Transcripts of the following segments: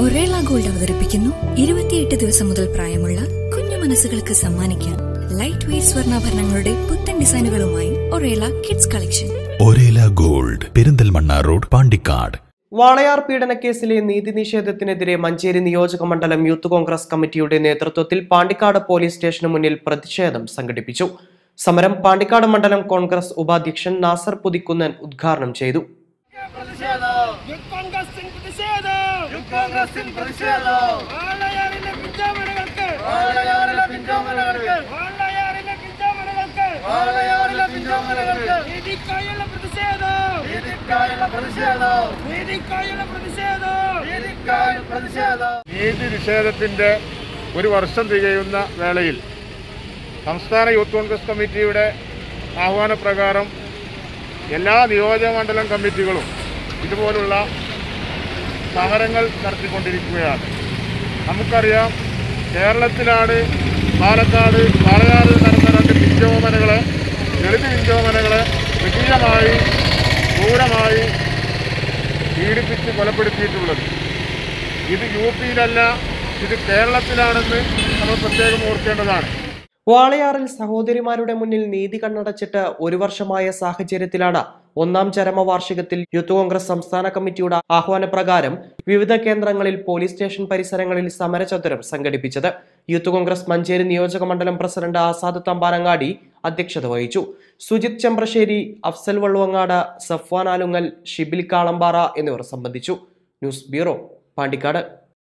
ഒറേള gold അവതരിപ്പിക്കുന്നു ഇരുപത്തിയെട്ട് ദിവസം മുതൽ പ്രായമുള്ള കുഞ്ഞു മനസ്സുകൾക്ക് സമ്മാനിക്കാൻ ലൈറ്റ് വെയ്റ്റ് സ്വർണ്ണാഭരണങ്ങളുടെ പുത്തൻ ഡിസൈനുകളുമായി Orela kids collection Orela gold Perinthalmanna road Pandikkad Walayar പീഡനക്കേസിലെ നീതി നിഷേധത്തിനെതിരെ മഞ്ചേരി നിയോജക മണ്ഡലം യൂത്ത് കോൺഗ്രസ് കമ്മിറ്റിയുടെ നേതൃത്വത്തിൽ പാണ്ടിക്കാട് പോലീസ് സ്റ്റേഷന് മുന്നിൽ പ്രതിഷേധം സംഘടിപ്പിച്ചു സമരം പാണ്ടിക്കാട് മണ്ഡലം കോൺഗ്രസ് ഉപാധ്യക്ഷൻ നാസർ പുതിക്കുന്നൻ ഉദ്ഘാടനം ചെയ്തു യൂത്ത് കോൺഗ്രസിൻ പ്രതിഷേധം യൂത്ത് കോൺഗ്രസിൻ പ്രതിഷേധം വാളയാറിലെ പിഞ്ചാമരകൾക്ക് വാളയാറിലെ പിഞ്ചാമരകൾക്ക് വാളയാറിലെ പിഞ്ചാമരകൾക്ക് വാളയാറിലെ പിഞ്ചാമരകൾക്ക് നീതിക്കായുള്ള പ്രതിഷേധം നീതിക്കായുള്ള പ്രതിഷേധം നീതിക്കായുള്ള പ്രതിഷേധം നീതിക്കായുള്ള പ്രതിഷേധം നീതി നിഷേധത്തിന്റെ ഒരു വർഷം തികയുന്ന വേളയിൽ സംസ്ഥാന യൂത്ത് കോൺഗ്രസ് കമ്മിറ്റിയുടെ ആഹ്വാനപ്രകാരം എല്ലാ നിയോജകമണ്ഡലം കമ്മിറ്റികളും ഇതുപോലുള്ള സമരങ്ങൾ നടത്തിക്കൊണ്ടിരിക്കുകയാണ് നമുക്കറിയാം കേരളത്തിലാണ് പാലക്കാട് പാലക്കാട് നടന്ന രണ്ട് പിഞ്ചോമനകളെ ദളിത് പിഞ്ചോമനകളെ മൃഗീയമായി ക്രൂരമായി പീഡിപ്പിച്ച് കൊലപ്പെടുത്തിയിട്ടുള്ളത് ഇത് യു പിയിലല്ല ഇത് കേരളത്തിലാണെന്ന് നമ്മൾ പ്രത്യേകം ഓർക്കേണ്ടതാണ് വാളയാറിൽ സഹോദരിമാരുടെ മുന്നിൽ നീതി കണ്ണടച്ചിട്ട് ഒരു വർഷമായ സാഹചര്യത്തിലാണ് ഒന്നാം ചരമവാർഷികത്തിൽ യൂത്ത് കോൺഗ്രസ് സംസ്ഥാന കമ്മിറ്റിയുടെ ആഹ്വാനപ്രകാരം വിവിധ കേന്ദ്രങ്ങളിൽ പോലീസ് സ്റ്റേഷൻ പരിസരങ്ങളിൽ സമരചതുരം സംഘടിപ്പിച്ചത് യൂത്ത് കോൺഗ്രസ് മഞ്ചേരി നിയോജക മണ്ഡലം പ്രസിഡന്റ് ആസാദ് തമ്പാനങ്ങാടി അധ്യക്ഷത വഹിച്ചു സുജിത് ചെമ്പ്രശ്ശേരി അഫ്സൽ വള്ളുവങ്ങാട് സഫ്വാൻ ആലുങ്ങൽ ഷിബിൽ കാളമ്പാറ എന്നിവർ സംബന്ധിച്ചു ന്യൂസ് ബ്യൂറോ പാണ്ടിക്കാട്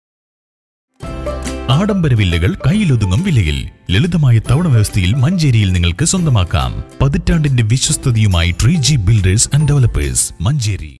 ആഡംബര വില്ലകൾ കയ്യിലൊതുങ്ങും വിലയിൽ ലളിതമായ തവണ വ്യവസ്ഥയിൽ മഞ്ചേരിയിൽ നിങ്ങൾക്ക് സ്വന്തമാക്കാം പതിറ്റാണ്ടിന്റെ വിശ്വസ്തതയുമായി tree G builders and developers Manjeri